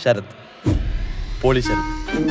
Sarath poly Sarath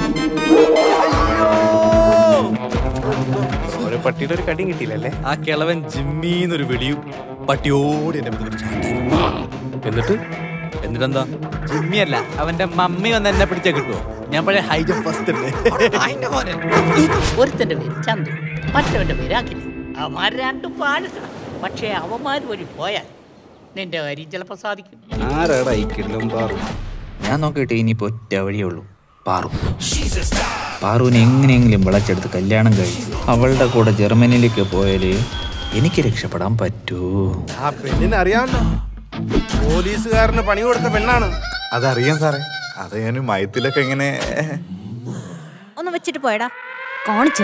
ഒരു പട്ടിയുടെ ഒരു കടിയും കിട്ടിയില്ലല്ലേ ആ കിളവൻ ജിമ്മീന്നൊരു വെടിയും പട്ടിയോട് എന്നെ മുന്നിൽ ചാടി. എന്നിട്ട് എന്നിട്ടെന്താ ജിമ്മിയല്ല അവന്റെ മമ്മി വന്ന് എന്നെ പിടിച്ചാ കിട്ടുമോ ഞാൻ പഴയ ഹൈ ജമ്പ് ഫസ്റ്റ് അല്ലേ ഒരുത്തന്റെ പേര് ചന്തു മറ്റവന്റെ പേര് അഖിൽ അവന്മാർ രണ്ടും പാഴക്കണം പക്ഷേ അവന്മാർ വഴി പോയാൽ നിന്റെ കാര്യം ചിലപ്പോൾ സാധിക്കും ആരാടാ ഈ കിള്ളും പാറും ഞാൻ നോക്കിയിട്ട് ഇനിയിപ്പോ ഒറ്റ വഴിയേ ഉള്ളൂ പാറു പാറുവിനെ എങ്ങനെയെങ്കിലും വിളച്ചെടുത്ത് കല്യാണം കഴിച്ച് അവളുടെ കൂടെ ജർമ്മനിയിലേക്ക് പോയാല് എനിക്ക് രക്ഷപ്പെടാൻ പറ്റൂ ആ പെണ്ണിനെ അറിയാമല്ലോ പോലീസുകാരന് പണി കൊടുത്ത പെണ്ണാണ് അതറിയാം സാറേ അത് ഞാൻ മയത്തിലൊക്കെ ഇങ്ങനെ ഒന്ന് വെച്ചിട്ട് പോയടാ കാണിച്ചു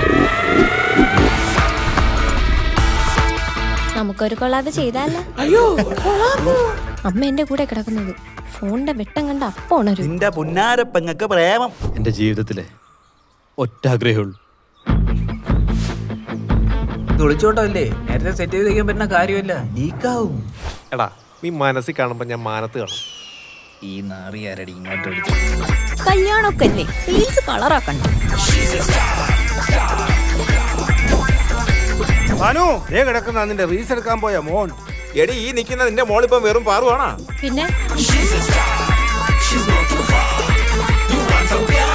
നമുക്കൊരു കൊള്ളാതെ ചെയ്താലോ അയ്യോ അമ്മ എന്റെ കൂടെ കിടക്കുന്നത് ഫോണിന്റെ വെട്ടം കണ്ട അപ്പൊ ഉണരും നിന്റെ പുന്നാരപ്പെങ്ങക്ക് പ്രേമം എന്റെ ജീവിതത്തിലെ ഒറ്റ ആഗ്രഹമുള്ളൂ ഒളിച്ചോട്ടല്ലേ നേരത്തെ സെറ്റ് ചെയ്ത് വയ്ക്കാൻ പറ്റുന്ന കാര്യമല്ല ലീക്കാവും എടാ നീ മനസ്സിൽ കാണുമ്പോ ഞാൻ മാനത്ത് കാണും ഈ നാറിയാരടി ഇങ്ങോട്ട് വിളിച്ചു കല്യാണമൊക്കെ അല്ലേ റീൽസ് കളറാക്കണ്ട ഭാനു ദേ കിടക്കുന്ന നിന്റെ റീസ് എടുക്കാൻ പോയ മോൻ എടി ഈ നിൽക്കുന്ന നിന്റെ മോളിപ്പം വെറും പാറുവാണോ പിന്നെ She's a